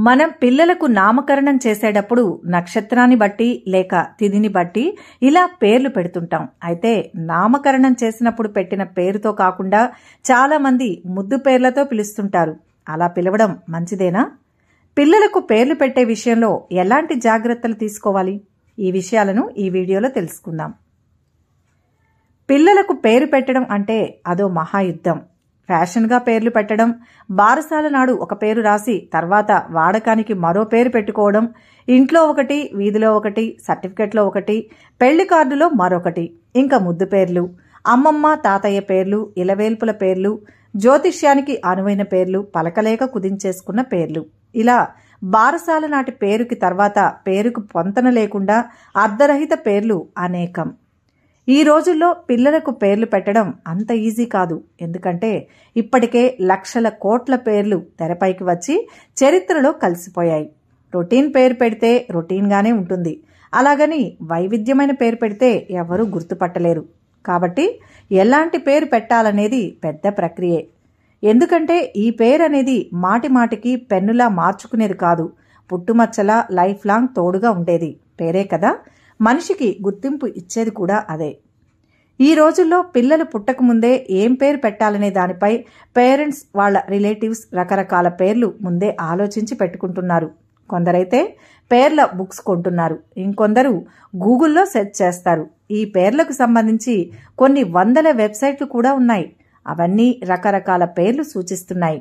మనం పిల్లలకు నామకరణం చేసేటప్పుడు నక్షత్రాన్ని బట్టి లేక తిథిని బట్టి ఇలా పేర్లు పెడుతుంటాం అయితే నామకరణం చేసినప్పుడు పెట్టిన పేరుతో కాకుండా చాలా మంది ముద్దు పేర్లతో పిలుస్తుంటారు అలా పిలవడం మంచిదేనా పిల్లలకు పేర్లు పెట్టే విషయంలో ఎలాంటి జాగ్రత్తలు తీసుకోవాలి ఈ విషయాలను ఈ వీడియోలో తెలుసుకుందాం పిల్లలకు పేరు పెట్టడం అంటే అదో మహాయుద్ధం ఫ్యాషన్గా పేర్లు పెట్టడం బారసాల నాడు ఒక పేరు రాసి తర్వాత వాడకానికి మరో పేరు పెట్టుకోవడం ఇంట్లో ఒకటి వీధిలో ఒకటి సర్టిఫికెట్లో ఒకటి పెళ్లి కార్డులో మరొకటి ఇంకా ముద్దు పేర్లు అమ్మమ్మ తాతయ్య పేర్లు ఇలవేల్పుల పేర్లు జ్యోతిష్యానికి అనువైన పేర్లు పలకలేక కుదించేసుకున్న పేర్లు ఇలా బారసాల నాటి పేరుకి తర్వాత పేరుకు పొంతన లేకుండా అర్ధరహిత పేర్లు అనేకం ఈ రోజుల్లో పిల్లలకు పేర్లు పెట్టడం అంత ఈజీ కాదు ఎందుకంటే ఇప్పటికే లక్షల కోట్ల పేర్లు తెరపైకి వచ్చి చరిత్రలో కలిసిపోయాయి రొటీన్ పేరు పెడితే రొటీన్గానే ఉంటుంది అలాగని వైవిధ్యమైన పేరు పెడితే ఎవరూ గుర్తుపట్టలేరు కాబట్టి ఎలాంటి పేరు పెట్టాలనేది పెద్ద ప్రక్రియే ఎందుకంటే ఈ పేరు అనేది మాటి మాటికి పెన్నులా మార్చుకునేది కాదు పుట్టుమచ్చలా లైఫ్ లాంగ్ తోడుగా ఉండేది పేరే కదా మనిషికి గుర్తింపు ఇచ్చేది కూడా అదే ఈ రోజుల్లో పిల్లలు పుట్టకముందే ఏం పేరు పెట్టాలనే దానిపై పేరెంట్స్ వాళ్ళ రిలేటివ్స్ రకరకాల పేర్లు ముందే ఆలోచించి పెట్టుకుంటున్నారు కొందరైతే పేర్ల బుక్స్ కొంటున్నారు ఇంకొందరు గూగుల్లో సెర్చ్ చేస్తారు ఈ పేర్లకు సంబంధించి కొన్ని వందల వెబ్సైట్లు కూడా ఉన్నాయి అవన్నీ రకరకాల పేర్లు సూచిస్తున్నాయి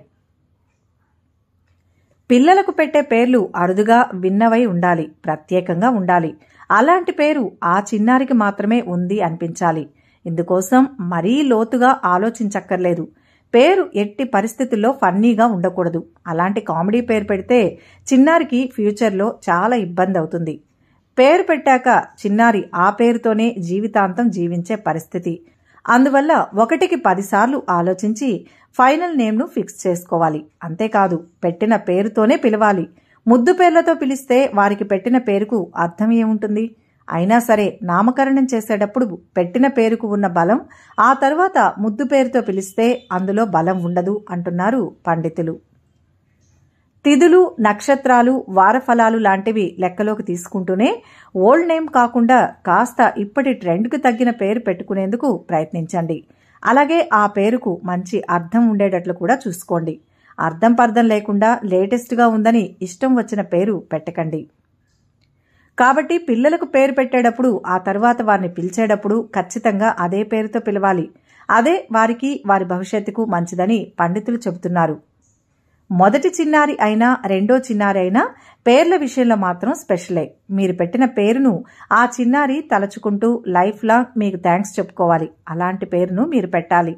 పిల్లలకు పెట్టే పేర్లు అరుదుగా విన్నవై ఉండాలి ప్రత్యేకంగా ఉండాలి అలాంటి పేరు ఆ చిన్నారికి మాత్రమే ఉంది అనిపించాలి ఇందుకోసం మరీ లోతుగా ఆలోచించక్కర్లేదు పేరు ఎట్టి పరిస్థితుల్లో ఫన్నీగా ఉండకూడదు అలాంటి కామెడీ పేరు పెడితే చిన్నారికి ఫ్యూచర్లో చాలా ఇబ్బంది అవుతుంది పేరు పెట్టాక చిన్నారి ఆ పేరుతోనే జీవితాంతం జీవించే పరిస్థితి అందువల్ల ఒకటికి పదిసార్లు ఆలోచించి ఫైనల్ నేమ్ను ఫిక్స్ చేసుకోవాలి అంతేకాదు పెట్టిన పేరుతోనే పిలవాలి ముద్దు పేర్లతో పిలిస్తే వారికి పెట్టిన పేరుకు అర్థం ఏముంటుంది అయినా సరే నామకరణం చేసేటప్పుడు పెట్టిన పేరుకు ఉన్న బలం ఆ తరువాత ముద్దు పేరుతో పిలిస్తే అందులో బలం ఉండదు అంటున్నారు పండితులు తిథులు నక్షత్రాలు వారఫలాలు లాంటివి లెక్కలోకి తీసుకుంటూనే ఓల్డ్ నేమ్ కాకుండా కాస్త ఇప్పటి ట్రెండ్కు తగ్గిన పేరు పెట్టుకునేందుకు ప్రయత్నించండి అలాగే ఆ పేరుకు మంచి అర్థం ఉండేటట్లు కూడా చూసుకోండి అర్థం పర్థం లేకుండా లేటెస్ట్గా ఉందని ఇష్టం వచ్చిన పేరు పెట్టకండి కాబట్టి పిల్లలకు పేరు పెట్టేటప్పుడు ఆ తర్వాత వారిని పిలిచేటప్పుడు ఖచ్చితంగా అదే పేరుతో పిలవాలి అదే వారికి వారి భవిష్యత్తుకు మంచిదని పండితులు చెబుతున్నారు మొదటి చిన్నారి అయినా రెండో చిన్నారి అయినా పేర్ల విషయంలో మాత్రం స్పెషలే మీరు పెట్టిన పేరును ఆ చిన్నారి తలచుకుంటూ లైఫ్ లాంగ్ మీకు థ్యాంక్స్ చెప్పుకోవాలి అలాంటి పేరును మీరు పెట్టాలి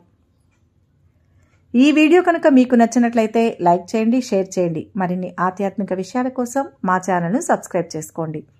ఈ వీడియో కనుక మీకు నచ్చినట్లయితే లైక్ చేయండి షేర్ చేయండి మరిన్ని ఆధ్యాత్మిక విషయాల కోసం మా ఛానల్ను సబ్స్క్రైబ్ చేసుకోండి